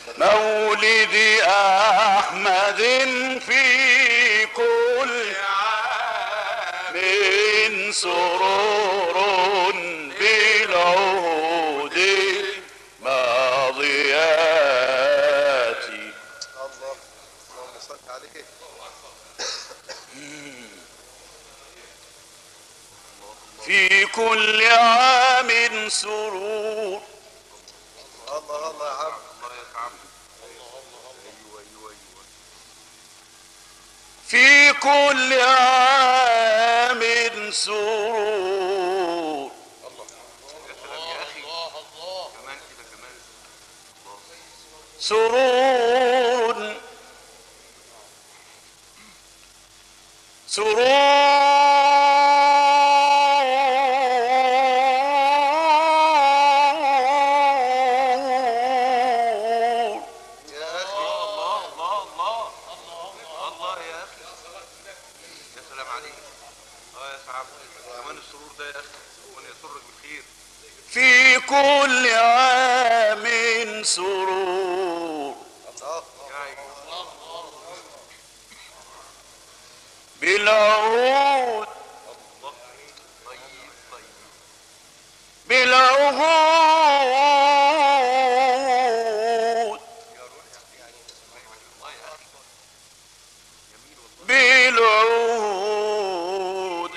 مولد احمد في كل من سرور بالعهود ماضيات الله اللهم صل عليه في كل عام سرور الله الله يا عم الله يا عم ايوه ايوه ايوه في كل عام سرور يا سلام يا اخي كمان كده كمان الله سرور سرور يا اخي الله الله الله الله يا اخي يا سلام عليك اه يا سعد كمان السرور ده يا اخي ربنا يسرك بالخير في كل عام سرور الله يا عيني بالعهود الله طيب طيب بالعهود يا روح يا اخي الله يا اخي جميل والله بالعهود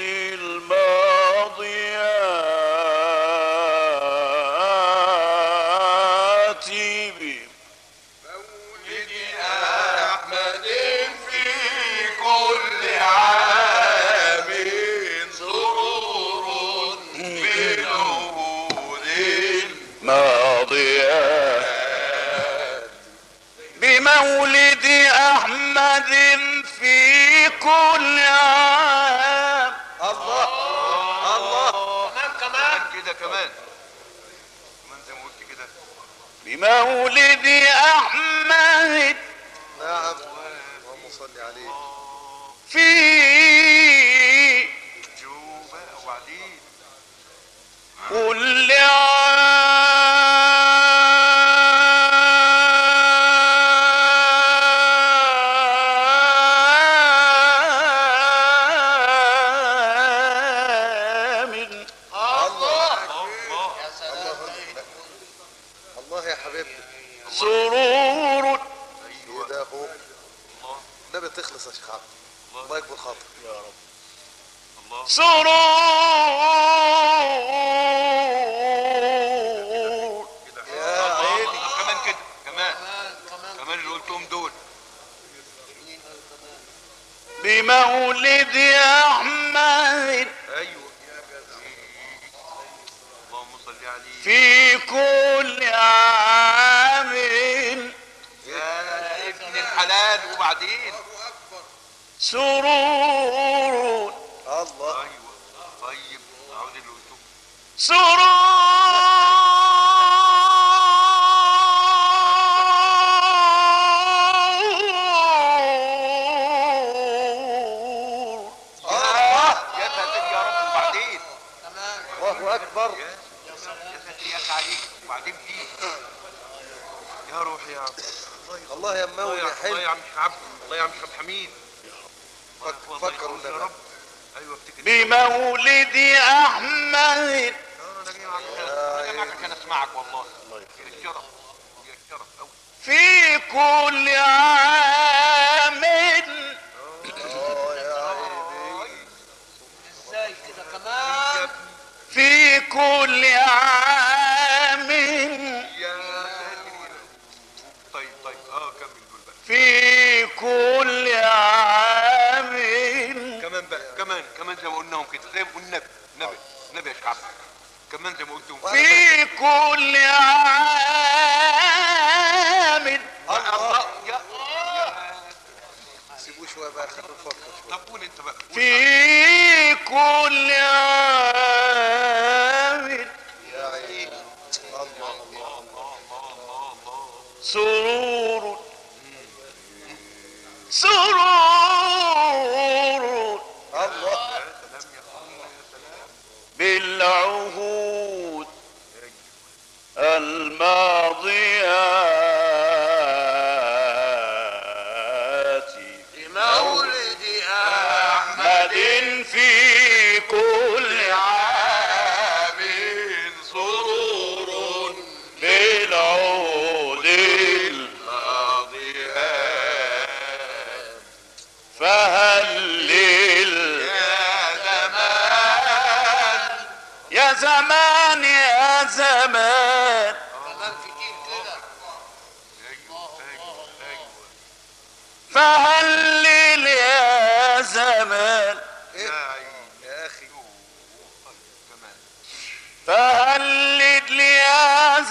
الماضيات بهم مولد احمد في كل عام سرور بالعهود ماضيات بمولد احمد في كل عام الله الله كمان كمان كده كمان كمان زي ما قلت كده بمولد احمد نعم اللهم صل عليه في جو بقى وبعدين كل عام الله الله الله يا حبيبي سرور ايوه كده اهو الله النبي تخلص يا شيخ عبد الله الله يكبر خاطرك يا رب الله سرور كده يا الله، عيني. الله، كمان كده كمان كمان اللي قلتهم دول بمولد احمد ايوه اللهم صل عليه في كل عام يا ابن الحلال وبعدين سرور الله ايوه طيب عاوز اللي قلتهم سرور الله يا ساتر يا رب وبعدين الله اكبر يا يا ساتر يا اخي عليك وبعدين في يا روحي يا عم الله يا الله مولي يا يا الله يا حلو عم عبد الله يا عم عبد الحميد الله فك- يحفظك فكروا يا لنا. رب ايوه افتكر بمولد احمد اه انا جاي معاك عشان انا جاي معاك عشان اسمعك والله يا الشرف يا الشرف قوي في كل عام اه يا عيني ازاي كده كمان في كل عام يا ساتر يا طيب طيب اه كمل دول بقى في كل عام كمان بقى كمان كمان زي ما قلناهم كده زي ما قلنا النبي النبي النبي يا شعب كمان زي ما قلتهم في كل عام الله يا يا سيبوه شويه بقى خلينا نفكر شويه طب قول انت بقى قول في كل عام يا عيني الله الله الله الله الله الله سرور سرور الله يا سلام يا اخوانا يا سلام بالعهود الماضيات زمان يا زمان كمان كتير كده ايوه ايوه ايوه فهلل يا زمان يا عيني يا اخي كمان فهلل يا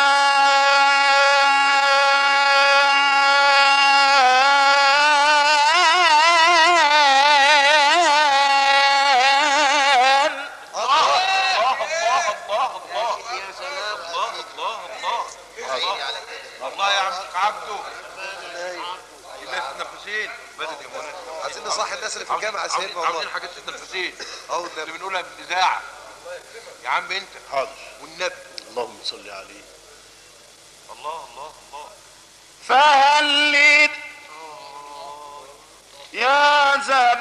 زمان الله الله الله الله يا سلام الله الله الله الله الله يا عم عبده الناس النفسين بدت يا مولانا عايزين نصحي الناس اللي في الجامعه عاوزين- سيدنا عاوزين والله حاجات سيدنا الحسين اه اللي والنبي بنقولها في الاذاعه يا عم انت حاضر والنبي اللهم صل عليه الله الله الله فهلل يا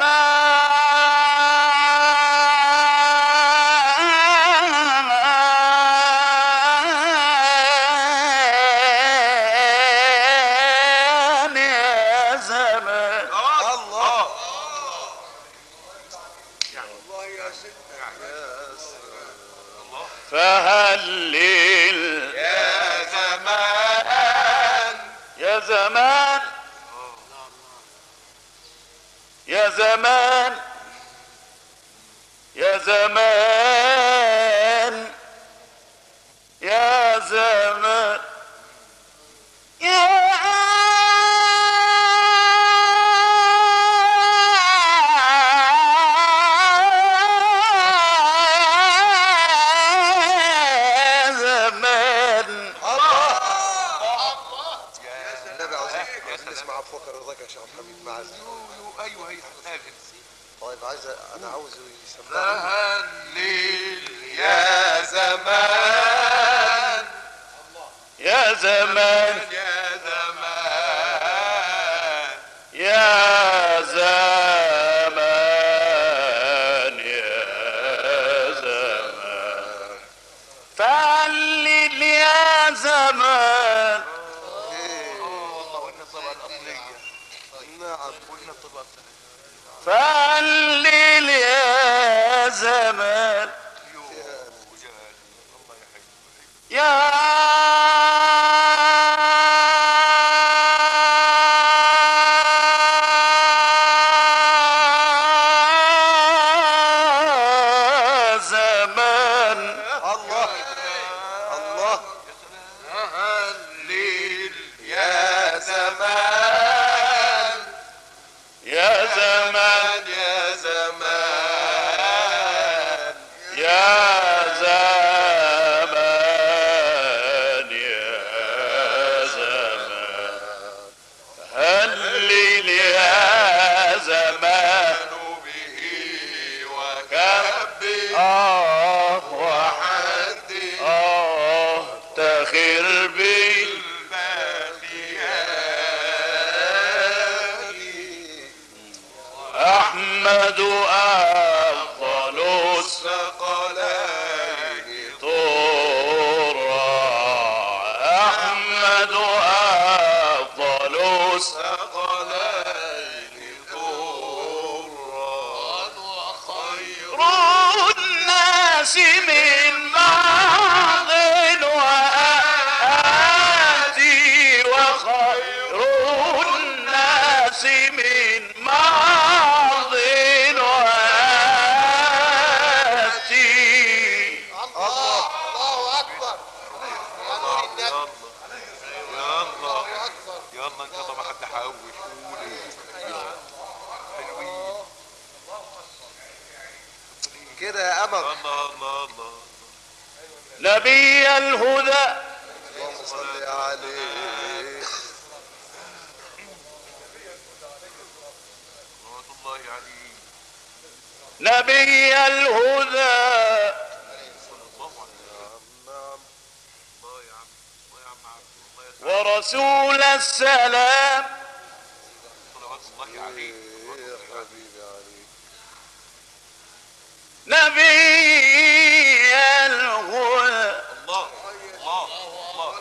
زمان يا زمان الله يعني الله يا سيدنا يا سلام الله فهلل يا زمان يا زمان يا زمان يا زمان يا زمان يا زمان الله يا النبي عاوزين يا عاوزين سلام. نسمع عبد فكر رضاك يا شيخ حبيب معاذ يو- ايوه هي هتنازل طيب عايز انا عاوزه يسمعني فهلل يا زمان يا زمان يا زمان يا زمان يا زمان فهلل يا زمان والله قلنا الطبقه الاصليه نعم قلنا الطبقه الاصليه فهلل يا زمان يو جلال الله يحييك يا زمان الله الله فهلل يا زمان يا زمان يا زمان يا زمان يا زمان هلل يا زمان به وكبر آه وحد حد آه تخر بي الباقيات أحمد أفضل ثقلين الطرى أحمد أفضل ثقلين طرا وخير خير الناس من بعض وآتي وخير الناس من بعض وآتي الله الله اكبر يلا يلا يلا ان شاء الله ما حد حوش قولي حلوين كده يا امل الله الله الله نبي الهدى اللهم صل عليه رحمة الله عليه نبي الهدى صلى الله عليه نعم الله يا عم الله يا عم عبد الله يا سعد ورسول السلام صلوات الله عليه يا حبيبي عليك نبي الهدى الله الله الله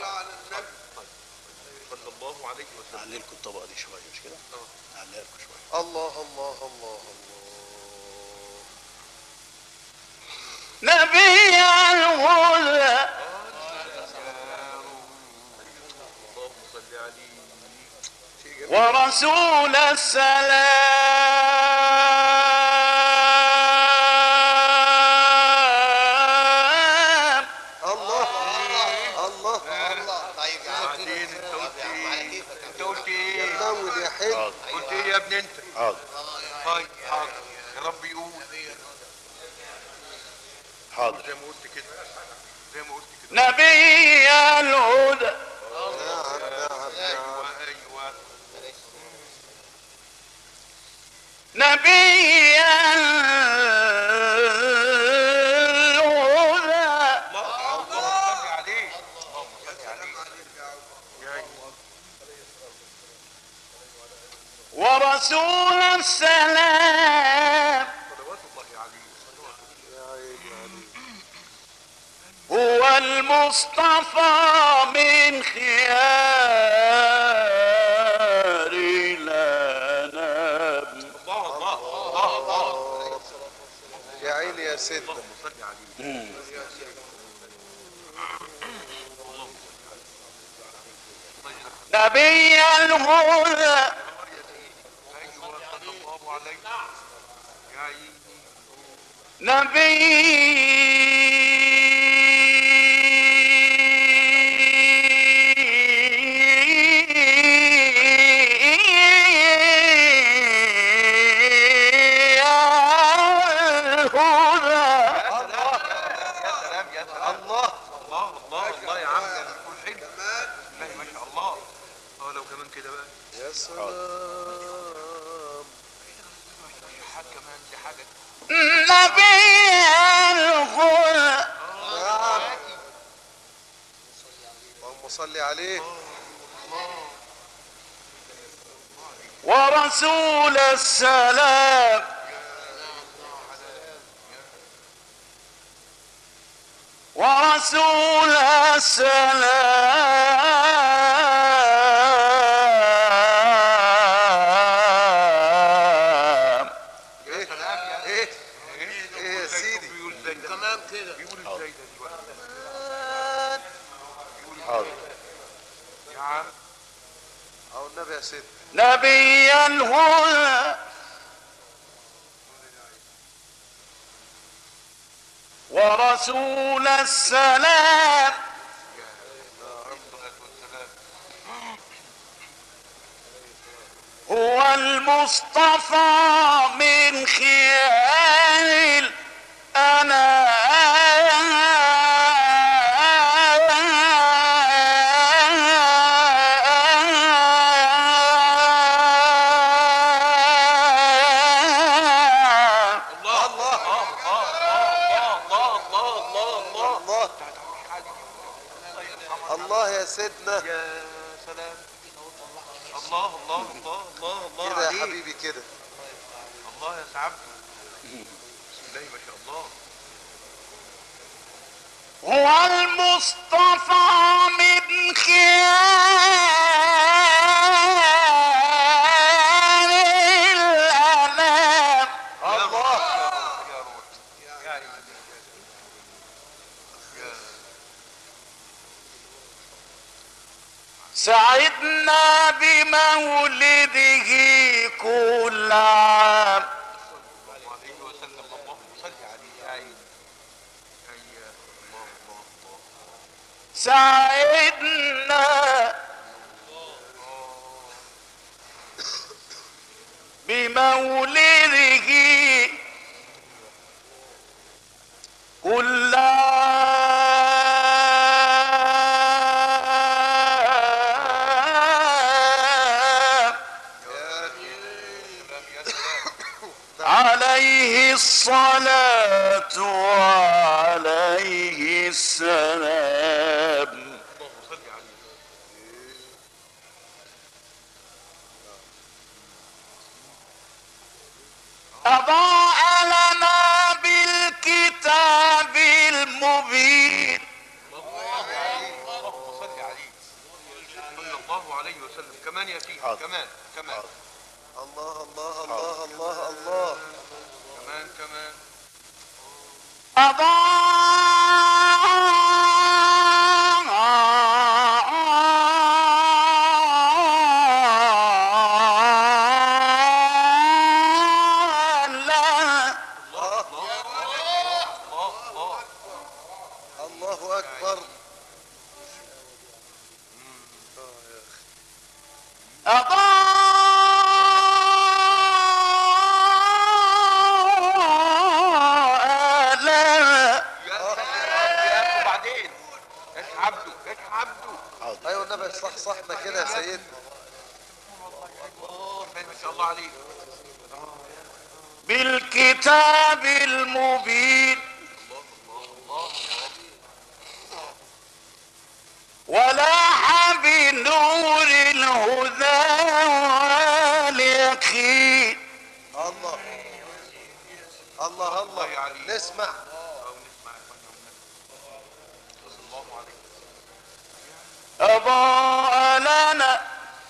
صلى الله عليه وسلم نعلي لكم الطبقه دي شويه مش كده؟ نعليها لكم شويه الله الله الله الله نبي الهدى اللهم صل عليه شيء جميل ورسول السلام الله الله الله طيب يا عم بعدين انت قلت يا عم على ايه كيفك انت قلت ايه يا منور يا حلو حاضر قلت ايه يا ابن انت حاضر طيب حاضر يا رب يقول حاضر زي ما قلت كده زي ما قلت كده نبي الهدى نعم نعم نعم ايوه ايوه نبي الهدى اللهم صل عليه اللهم صل عليه يا عيني. ورسول السلام صلوات الله عليه يا عيني عليك هو المصطفى من خيار الأنام الله الله الله الله يا عيني يا سيدنا اللهم صل عليه نبي الهدى ايوه صلى الله عليه يا عيني نبي الهدى يا سلام يا سلام الله الله الله الله يا عم ده بيكون حلو والله ما شاء الله اه لو كمان كده بقى يا سلام حاجه كمان دي حاجه نبي الهدى نعم اللهم صل عليه ورسول السلام ورسول السلام ايه سلام يا ايه ايه ايه يا سيدي بيقول ازاي ده تمام كده بيقول ازاي ده دلوقتي حاضر يا عم او النبي يا سيدنا نبي الهدى ورسول السلام الصلاه والسلام هو المصطفى من خيال أنا الله الله الله الله الله الله الله الله الله يا سيدنا يا سلام الله الله الله الله الله كده يا عليك. حبيبي كده الله يا سعادته بسم الله ما شاء الله هو المصطفى من خيال الأنام الله يا روح يا عيني يا سعدنا بمولده كل عام صلى الله عليه وسلم اللهم صل عليه يا عيني يا الله الله الله سعدنا بمولده كل عام يا سلام يا سلام عليه الصلاة وعليه السلام اللهم صل عليه أضاء لنا بالكتاب المبين اللهم صل عليه صلى الله عليه وسلم كمان يا سيدي حاضر. كمان كمان حاضر. الله الله الله الله الله كمان كمان أضاء أضاء لنا يا سلام يا اخي وبعدين ايش عبده ايش عبده ايوه النبي صح صحنا كده يا سيدنا الله ما شاء الله عليك بالكتاب المبين ولاح بنور الهدى واليقين الله الله الله عليك. نسمع او نسمع يا اخوانا والنبي. صلى الله عليه أضاء لنا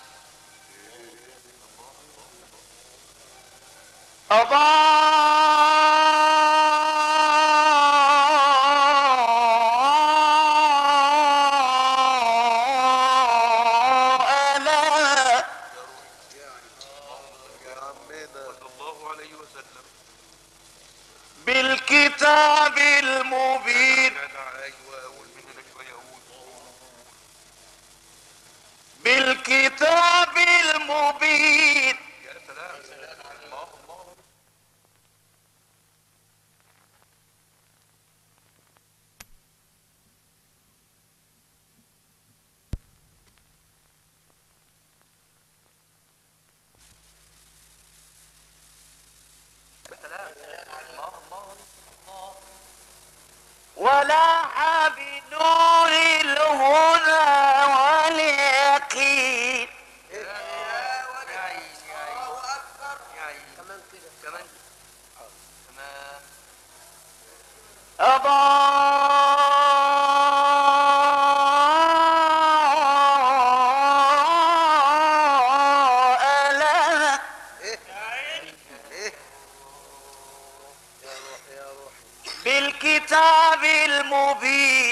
أضاء لنا يا عمنا صلى الله عليه وسلم بالكتاب المبين جدع ايوه اقول من هنا شويه اقول بالكتاب المبين يا سلام الله الله ولاح بنور الهدى واليقين كمان كده كمان تمام أضاء لنا ايه ايه يا روح يا روح بالكتاب المبين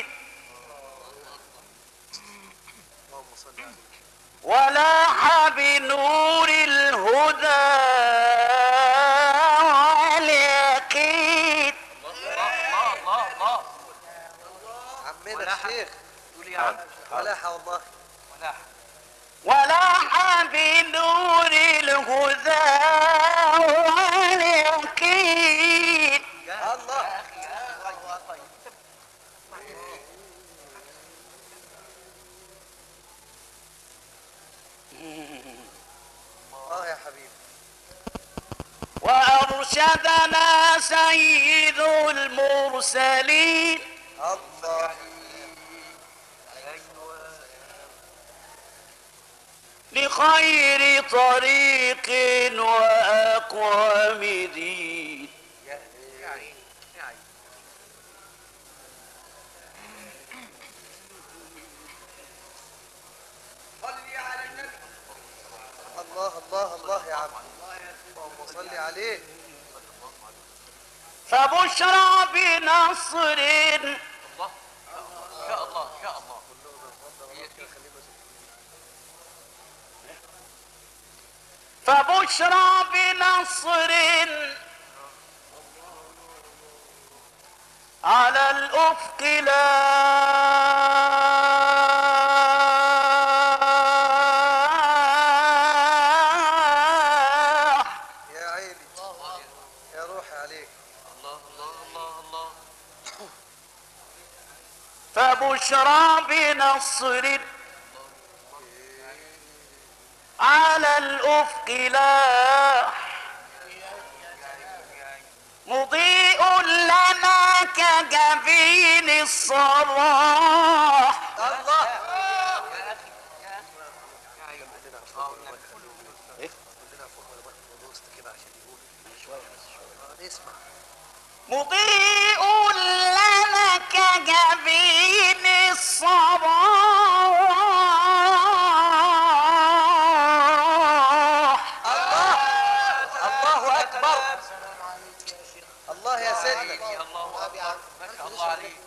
اللهم صل على ولاح بنور الهدى واليقين الله الله الله عمنا الشيخ قول يا عم ولاحة والله ولاح ولاح بنور الهدى واليقين الله اه يا حبيبي وأرشدنا سيد المرسلين الله لخير طريق وأقوم دين الله الله الله يا عم اللهم صل عليه فبشرى بنصر الله ان شاء الله ان شاء الله فبشرى بنصر على الأفق لاح يا عيني يا روحي عليك الله الله الله الله فبشرى بنصر على الأفق لاح مضيء لنا كجبين الصباح الله نسمع مضيء لنا كجبين الصباح الله الله اكبر الله يا سيدنا الله اكبر ما شاء الله عليك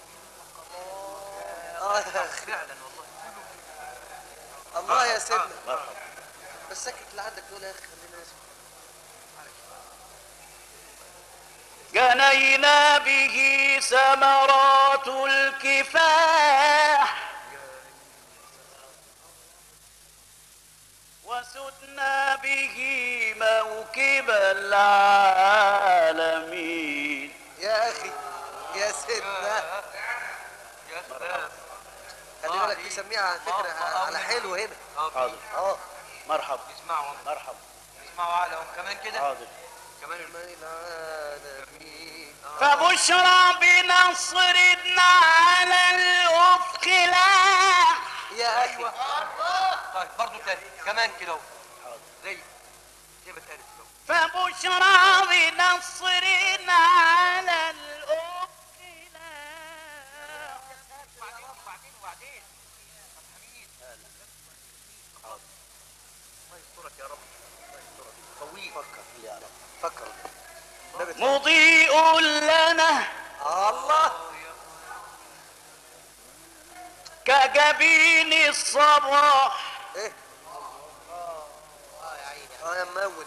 اه يا اخي فعلا والله الله يا سيدنا بس سكت اللي عندك دول يا اخي خلينا نسمع جنينا به ثمرات الكفاح وسدنا به موكب العالمين يا اخي يا سيدنا يا سلام خلي بالك دي سميها على فكره على حلو هنا اه حاضر اه مرحب اسمعوا مرحب اسمعوا عقلهم كمان كده حاضر كمان من العالمين فبشرى بنصر على الأفق لا يا اخي طيب برضه تاني كمان كده اهو زي زي ما اتقالت كده فبشرى بنصر على الأفق لا وبعدين وبعدين وبعدين طب حميد الله يسترك يا رب الله يسترك طويل فكر اللي يعرف فكر مضيء لنا الله كجبين الصباح ايه اه يا ممول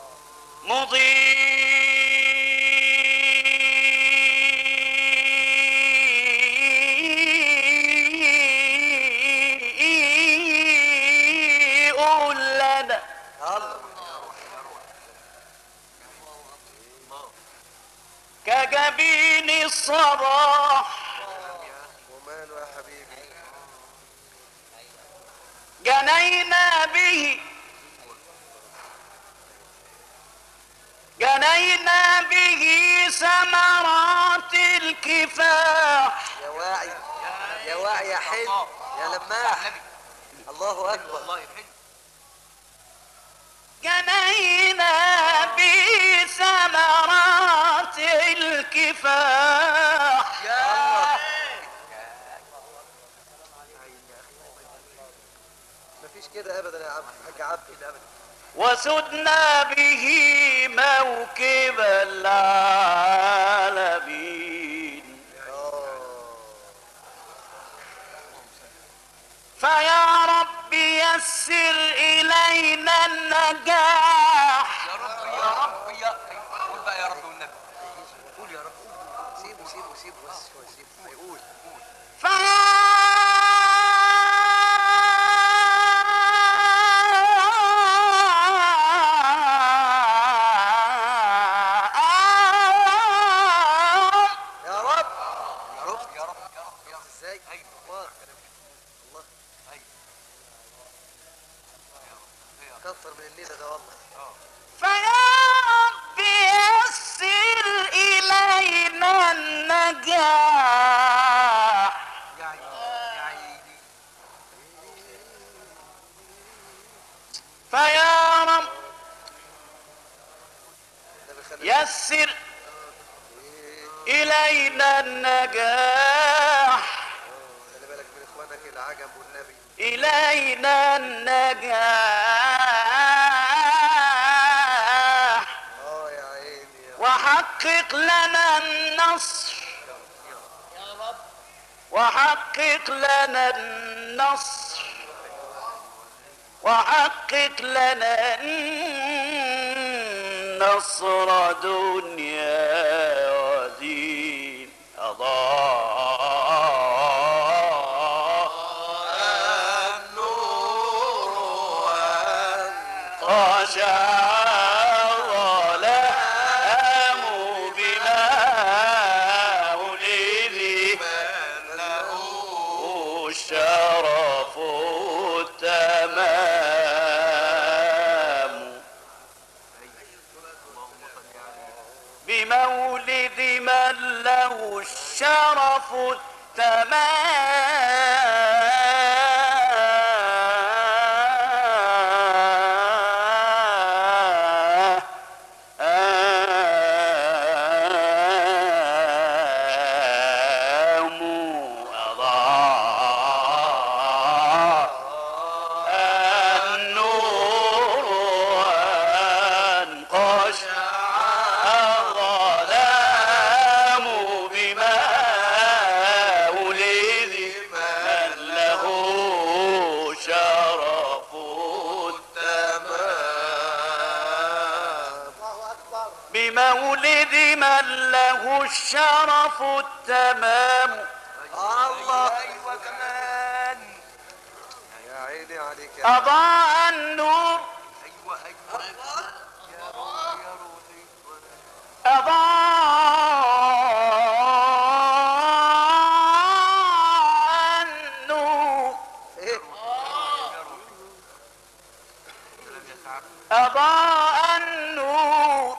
مضيء لنا الله كجبين الصباح وماله يا حبيبي جنينا به جنينا به ثمرات الكفاح يا واعي يا واعي يا حلو يا لماح النبي الله اكبر والله يحل جنينا به ثمرات الكفاح يا مفيش كده ابدا يا عم حاج عبد كده ابدا وسدنا به موكب العالمين اه فيا رب يسر إلينا النجاح يا رب يا رب يا قول بقى يا رب والنبي قول يا رب سيبه سيبه سيبه بس شويه سيبه هيقول فيا يا رب يا رب يا رب يا رب يا رب ازاي ايوه الله الله ايوه يا رب كتر من الليله ده والله رب يسر إلينا النجاح يا عيني يا عيني فيا رب ده بيخلي يسر إلينا النجاح خلي بالك من اخوانك العجب والنبي إلينا النجاح اه يا عيني يا وحقق لنا النصر وحقق لنا النصر وحقق لنا النصر دنيا ودين أضاء خشع الظلام بما ولدي له الشرف التمام بمولد من له الشرف التمام آم أضاء النور وانقش الظلام بما ولد من له شرف التمام بمولد من له الشرف التمام الله ايوه كمان يا عيني عليك أضاء النور ايوه ايوه يا روحي يا روحي أضاء النور ايه سلام يا سعد أضاء النور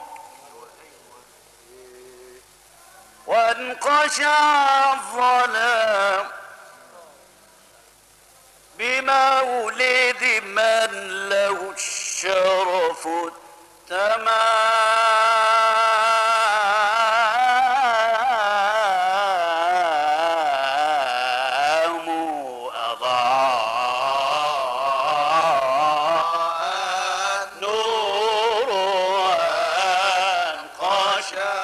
وانقشع الظلام بمولد من له الشرف التمام أضاء نور وانقشع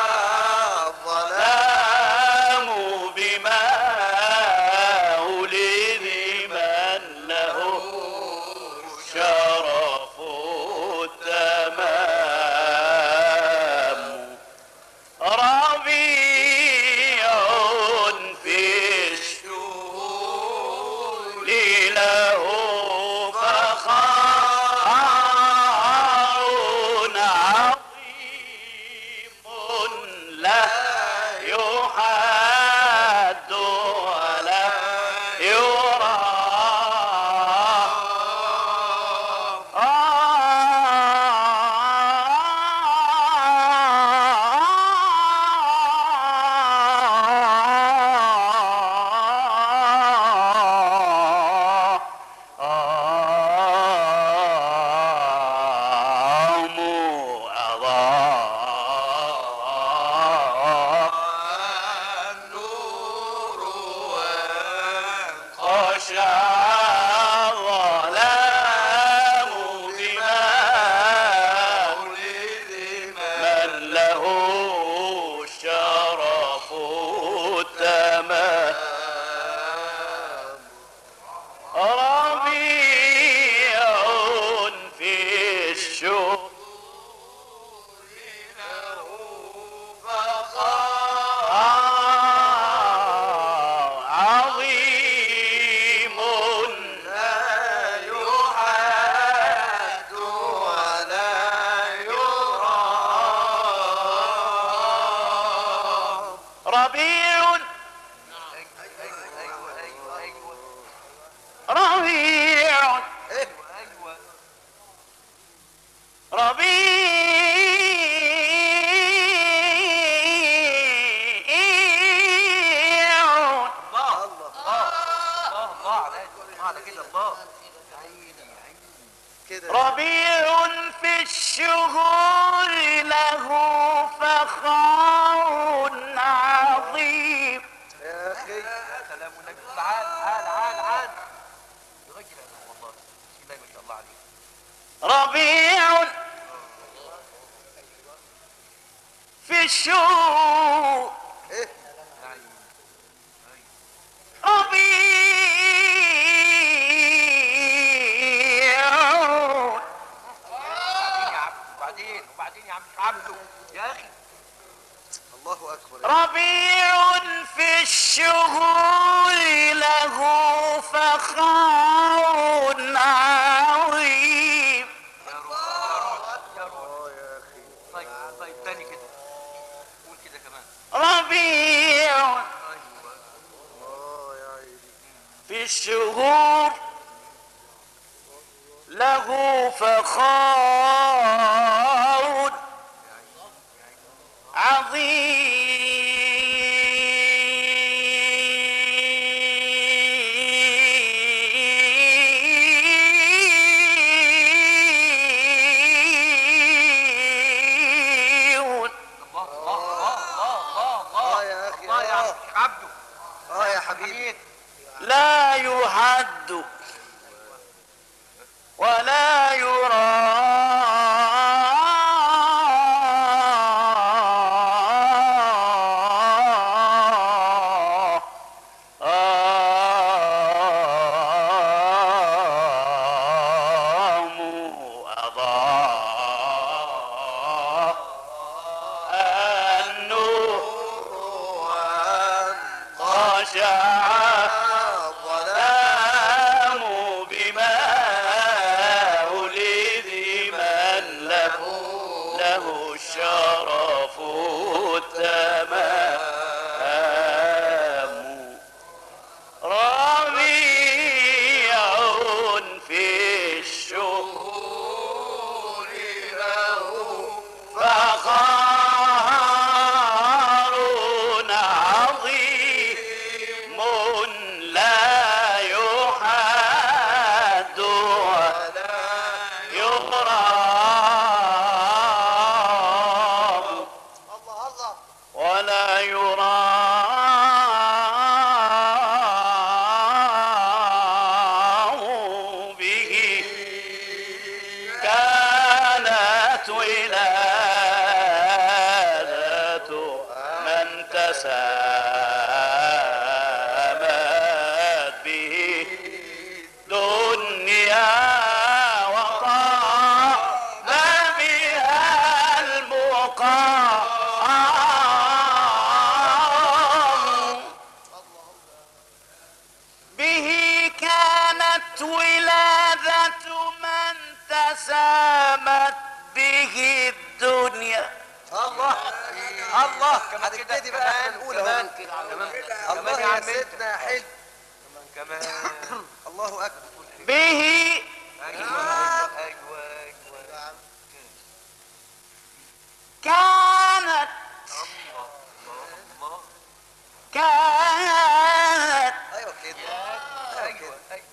الظلام بما ولد من له شرف التمام ربيع في الشهور له فخار عظيم لا يحد ولا يرى خشع الظلام بما من له شرف التمام ربيع في الشهور عظيم لا يحد ولا يرى ربيع ايوه ايوه ايوه ربيع ايه ايوه ربيع الله الله الله الله عليك الله على كده الله يا عيني يا عيني كده ربيع في الشهور له فخار عظيم يا اخي يا سلام والنبي تعال تعال تعال تعال يا راجل يا سلام والله بسم الله ما شاء الله عليك ربيع في الشهور ايه يا عيني أيوة. ربيع وبعدين يا عم وبعدين وبعدين يا عم مش عبده يا اخي الله اكبر يا ربيع في الشهور له فخار عظيم يا روح يا روح يا روح اه يا اخي طيب طيب تاني كده قول كده كمان ربيع ايوه اه يا عيني في الشهور له فخار عظيم الله الله الله الله الله اه يا اخي الله يا عم اه الشيخ عبده اه يا حبيبي حبيبي لا يحد ولا يرى آم أضاء النور خشع الظلام بما تسامت به الدنيا الله الله هنبتدي بقى احنا الاولى كمان اهو. كده كمان الله كمان يا عم انت. سيدنا يا حلو كمان الله اكبر به ايوه ايوه ايوه كانت الله الله كانت ايوه كده ايوه ايوه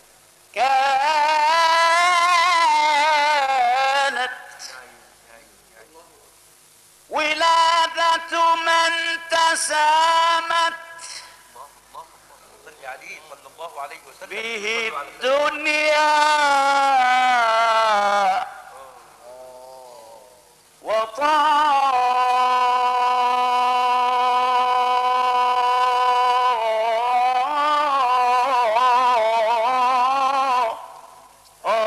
كانت ولادة من تسامت الله الله الله صلي عليه صلى الله عليه وسلم به صلوا على النبي. الدنيا وطار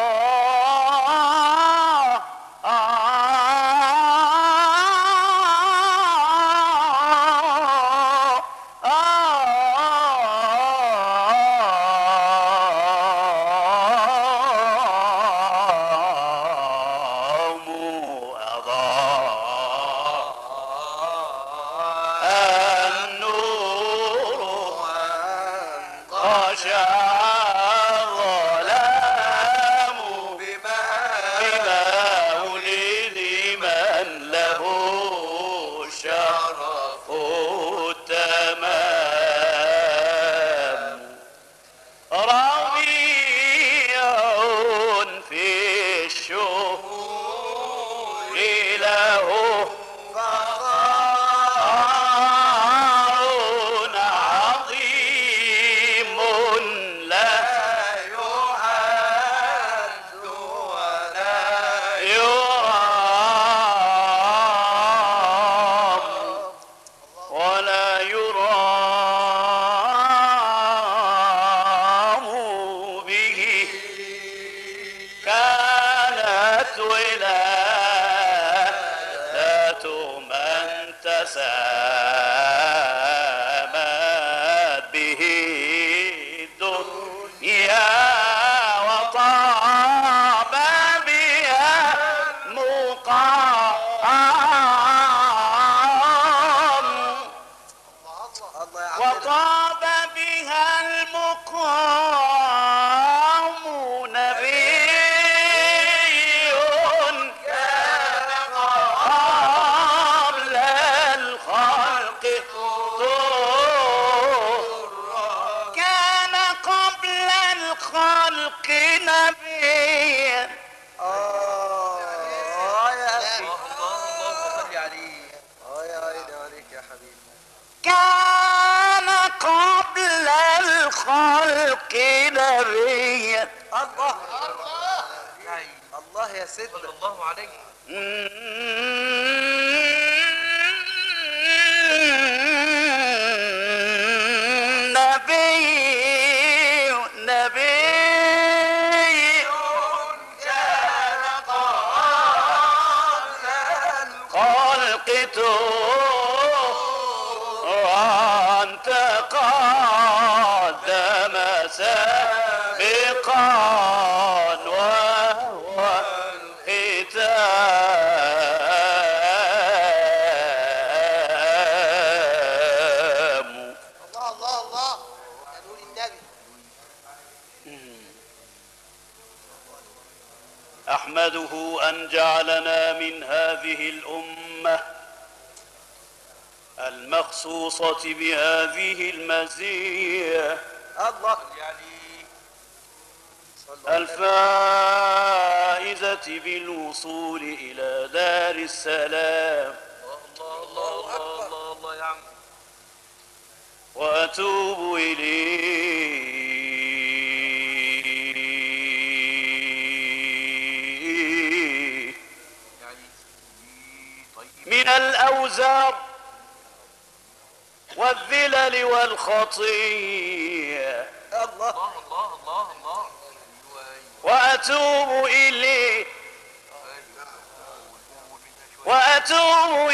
النور غشى الظلام بمولد من له شرف التمام ربيع في الشهور له فخار عظيم لا يحد ولا يرام ولا يرام به كانت ولادة من تسامت به الدنيا وطاب بها مقام الله يا عم وطاب بها المقام نبي كان قبل الخلق طهرا كان قبل الخلق نبيا اه يا اخي الله الله الله صلي عليه اه يا عيني عليك يا حبيبي كان قبل الخلق نبيا الله نعم. الله يا سيدنا صلى الله عليه نبي نبي خلقته وأنت قدم سابقا وهو الختام الله الله الله يا نور النبي احمده ان جعلنا من هذه الامه المخصوصه بهذه المزيه الله صلي عليه صلوا على النبي. الفائزه بالوصول الى دار السلام الله الله الله الله الله الله يا عم واتوب اليه يعني طيب من الأوزار والذلل والخطية الله الله الله الله الله ايوه ايوه وأتوب إليه ايوه قول منها شويه وأتوب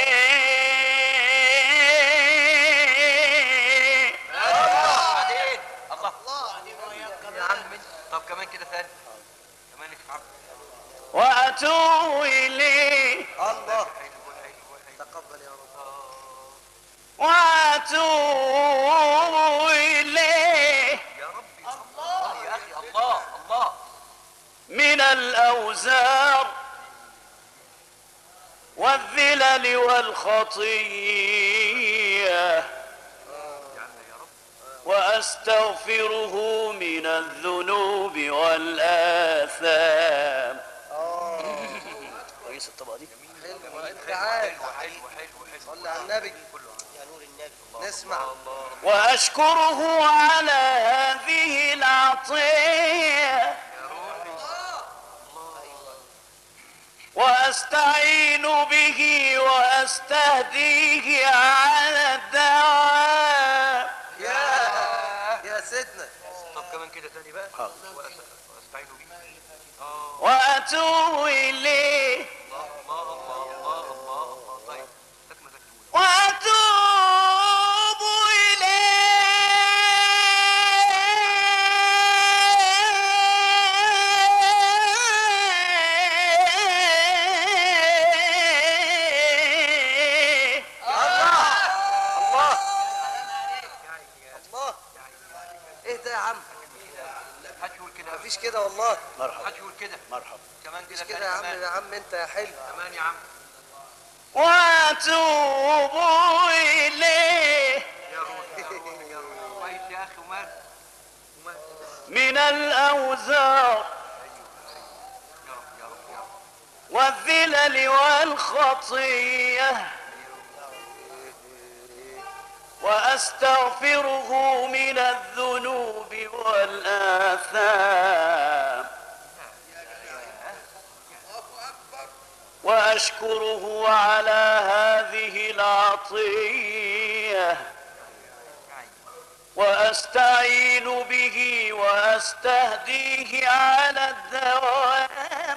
إليه بعدين وأتوب إليه الله تقبل يا رب وأتوب إليه يا ربي الله يا اخي الله الله من الأوزار والذلل والخطية يا رب وأستغفره من الذنوب والآثام كويس الطبقه دي حلو انت عارف حلو حلو حلو حلو صلي على النبي يا نور النبي نسمع الله وأشكره على هذه العطية وأستعين به وأستهديه على الدوام يا يا سيدنا طب كمان كده تاني بقى حاضر. وأس- واستعين به اه وأتوب إليه الله الله الله الله الله الله طيب تكمل تكتبون وأتوب إليه الله يعني يا الله ايه ده يا عم حد يقول كده مفيش كده والله مرحبا حد يقول كده مرحبا كمان كده مفيش كده تاني يا عم كمان يا عم انت يا حلو كمان يا عم وأتوب إليه يا روح يا روح يا روح كويس يا اخي ومال ومال من الأوزار يا رب يا رب يا رب والذلل والخطية وأستغفره من الذنوب والآثام وأشكره على هذه العطية وأستعين به وأستهديه على الدوام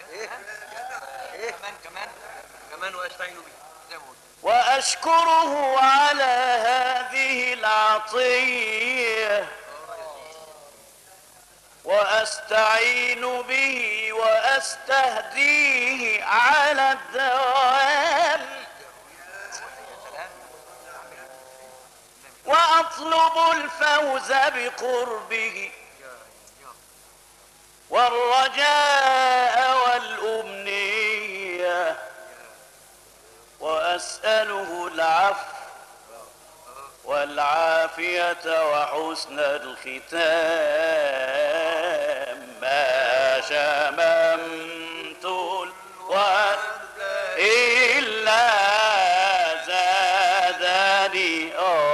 كمان كمان كمان واستعين به زي ما قلت وأشكره على هذه العطية وأستعين به وأستهديه على الدوام وأطلب الفوز بقربه والرجاء والأمنية وأسأله العفو والعافية وحسن الختام ما شممت الورد إلا زادني آه